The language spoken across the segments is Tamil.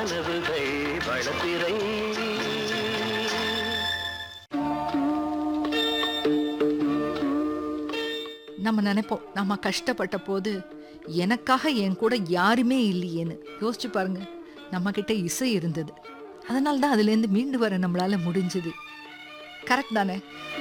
கனவுகள் வளர்த்திரை நம்ம நினைப்போம் நம்ம கஷ்டப்பட்ட போது எனக்காக என் கூட யாருமே இல்லையேன்னு யோசிச்சு பாருங்க நம்ம கிட்ட இசை இருந்தது அதனால தான் அதுலேருந்து மீண்டு வர நம்மளால முடிஞ்சது கரெக்ட் தானே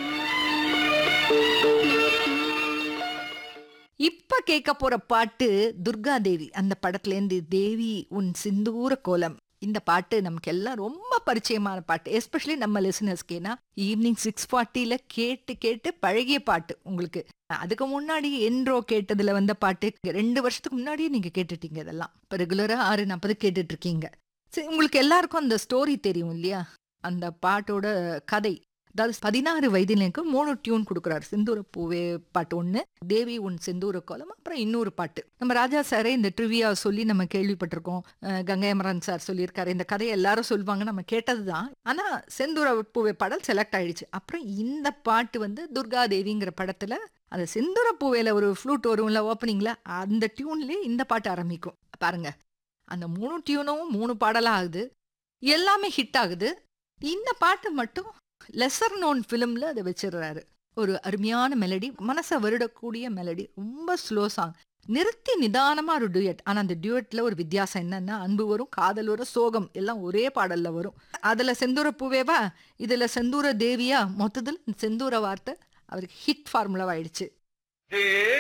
இப்ப கேட்க போற பாட்டு துர்கா தேவி அந்த படத்துல இருந்து தேவி உன் சிந்தூர கோலம் இந்த பாட்டு நமக்கு எல்லாம் ரொம்ப பரிச்சயமான பாட்டு எஸ்பெஷலி நம்ம லிசனர்ஸ்க்கு ஈவினிங் சிக்ஸ் ஃபார்ட்டியில கேட்டு கேட்டு பழகிய பாட்டு உங்களுக்கு அதுக்கு முன்னாடி என்றோ கேட்டதுல வந்த பாட்டு ரெண்டு வருஷத்துக்கு முன்னாடியே நீங்க கேட்டுட்டீங்க இதெல்லாம் இப்போ ரெகுலரா ஆறு நாற்பது கேட்டுட்டு இருக்கீங்க சரி உங்களுக்கு எல்லாருக்கும் அந்த ஸ்டோரி தெரியும் இல்லையா அந்த பாட்டோட கதை அதாவது பதினாறு வயதிலேக்கு மூணு டியூன் கொடுக்குறாரு சிந்தூர பூவே பாட்டு ஒன்று தேவி உன் செந்தூர கோலம் அப்புறம் இன்னொரு பாட்டு நம்ம ராஜா சாரே இந்த ட்ரிவியா சொல்லி நம்ம கேள்விப்பட்டிருக்கோம் அஹ் கங்கை அமரன் சார் சொல்லியிருக்காரு இந்த கதையை எல்லாரும் சொல்லுவாங்க நம்ம கேட்டது தான் ஆனால் செந்தூர பூவே பாடல் செலக்ட் ஆயிடுச்சு அப்புறம் இந்த பாட்டு வந்து துர்கா தேவிங்கிற படத்துல அந்த செந்தூர பூவேல ஒரு ஃப்ளூட் வரும்ல ஓப்பனிங்ல அந்த டியூன்லேயே இந்த பாட்டு ஆரம்பிக்கும் பாருங்க அந்த மூணு டியூனும் மூணு பாடலாக ஆகுது எல்லாமே ஹிட் ஆகுது இந்த பாட்டு மட்டும் லெசர் நோன் ஃபிலிமில் அதை வச்சிடுறாரு ஒரு அருமையான மெலடி மனசை வருடக்கூடிய மெலடி ரொம்ப ஸ்லோ சாங் நிறுத்தி நிதானமா ஒரு டியூட் ஆனா அந்த டியூட்ல ஒரு வித்தியாசம் என்னன்னா அன்பு வரும் காதல் வரும் சோகம் எல்லாம் ஒரே பாடல்ல வரும் அதுல செந்தூர பூவேவா இதுல செந்தூர தேவியா மொத்தத்தில் செந்தூர வார்த்தை அவருக்கு ஹிட் ஃபார்முலாவாயிடுச்சு